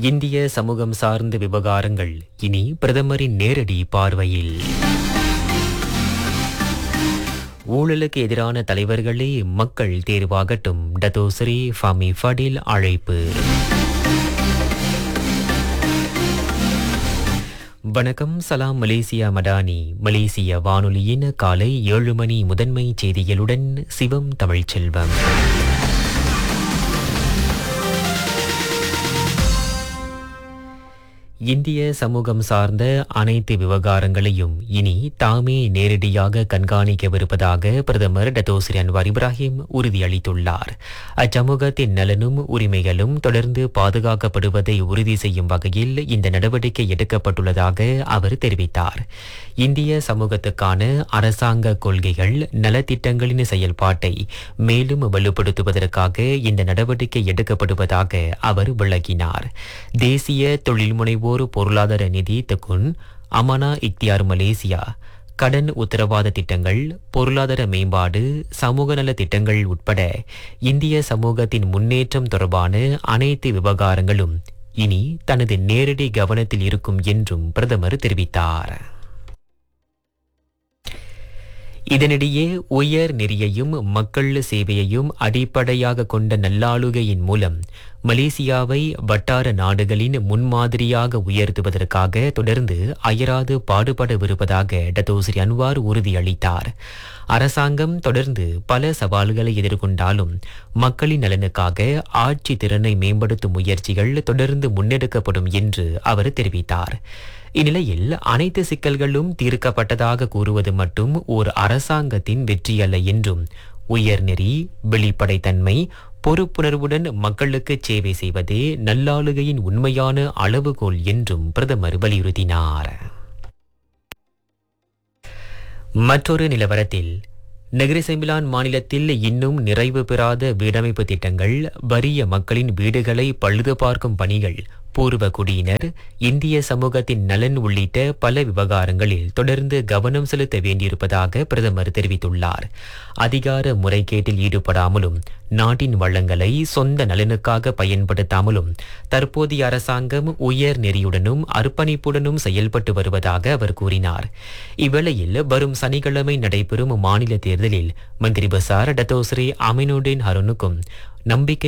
இந்திய சமூகம் சார்ந்த விவகாரங்கள் இனி பிரதமரின் நேரடி பார்வையில் ஊழலுக்கு எதிரான தலைவர்களே மக்கள் தேர்வாகட்டும் டத்தோஸ்ரீ ஃபமி ஃபடில் அழைப்பு வணக்கம் சலாம் மலேசியா மடானி மலேசிய வானொலியின் காலை ஏழு மணி முதன்மை செய்திகளுடன் சிவம் தமிழ்ச்செல்வம் இந்திய சமூகம் சார்ந்த அனைத்து விவகாரங்களையும் இனி தாமே நேரடியாக கண்காணிக்கவிருப்பதாக பிரதமர் டத்தோஸ்ரீ அன்வார் இப்ராஹிம் உறுதியளித்துள்ளார் அச்சமூகத்தின் நலனும் உரிமைகளும் தொடர்ந்து பாதுகாக்கப்படுவதை உறுதி செய்யும் வகையில் இந்த நடவடிக்கை எடுக்கப்பட்டுள்ளதாக அவர் தெரிவித்தார் இந்திய சமூகத்துக்கான அரசாங்க கொள்கைகள் நலத்திட்டங்களின் செயல்பாட்டை மேலும் வலுப்படுத்துவதற்காக இந்த நடவடிக்கை எடுக்கப்படுவதாக அவர் விளக்கினார் தேசிய தொழில் முனைவோர் பொருளாதார நிதி தகுன் அமனா இக்தியார் மலேசியா கடன் உத்தரவாத திட்டங்கள் பொருளாதார மேம்பாடு சமூக நல திட்டங்கள் உட்பட இந்திய சமூகத்தின் முன்னேற்றம் தொடர்பான அனைத்து விவகாரங்களும் இனி தனது நேரடி கவனத்தில் இருக்கும் என்றும் பிரதமர் தெரிவித்தார் இதனிடையே உயர் நெறியையும் மக்கள் சேவையையும் அடிப்படையாக கொண்ட நல்லாளுகையின் மூலம் மலேசியாவை வட்டார நாடுகளின் முன்மாதிரியாக உயர்த்துவதற்காக தொடர்ந்து அயராது பாடுபடவிருப்பதாக டத்தோஸ்ரீ அன்வார் உறுதியளித்தார் அரசாங்கம் தொடர்ந்து பல சவால்களை எதிர்கொண்டாலும் மக்களின் நலனுக்காக ஆட்சி திறனை மேம்படுத்தும் முயற்சிகள் தொடர்ந்து முன்னெடுக்கப்படும் என்று அவர் தெரிவித்தார் இந்நிலையில் அனைத்து சிக்கல்களும் தீர்க்கப்பட்டதாக கூறுவது மட்டும் ஓர் அரசாங்கத்தின் வெற்றியல்ல என்றும் உயர்நெறி வெளிப்படைத்தன்மை பொறுப்புணர்வுடன் மக்களுக்கு சேவை செய்வதே நல்லாளுகையின் உண்மையான அளவுகோல் என்றும் பிரதமர் வலியுறுத்தினார் மற்றொரு நிலவரத்தில் நெகிரி செம்பிலான் மாநிலத்தில் இன்னும் நிறைவு பெறாத வீடமைப்பு திட்டங்கள் வறிய மக்களின் வீடுகளை பழுது பார்க்கும் பணிகள் பூர்வ குடியினர் இந்திய சமூகத்தின் நலன் உள்ளிட்ட பல விவகாரங்களில் தொடர்ந்து கவனம் செலுத்த வேண்டியிருப்பதாக பிரதமர் தெரிவித்துள்ளார் அதிகார முறைகேட்டில் ஈடுபடாமலும் நாட்டின் வளங்களை சொந்த நலனுக்காக பயன்படுத்தாமலும் தற்போதைய அரசாங்கம் உயர் நெறியுடனும் அர்ப்பணிப்புடனும் செயல்பட்டு வருவதாக அவர் கூறினார் இவ்வேளையில் வரும் சனிக்கிழமை நடைபெறும் மாநில தேர்தலில் மந்திரி பசார் டத்தோஸ்ரீ அமினுddin ஹருனுக்கும் நம்பிக்கை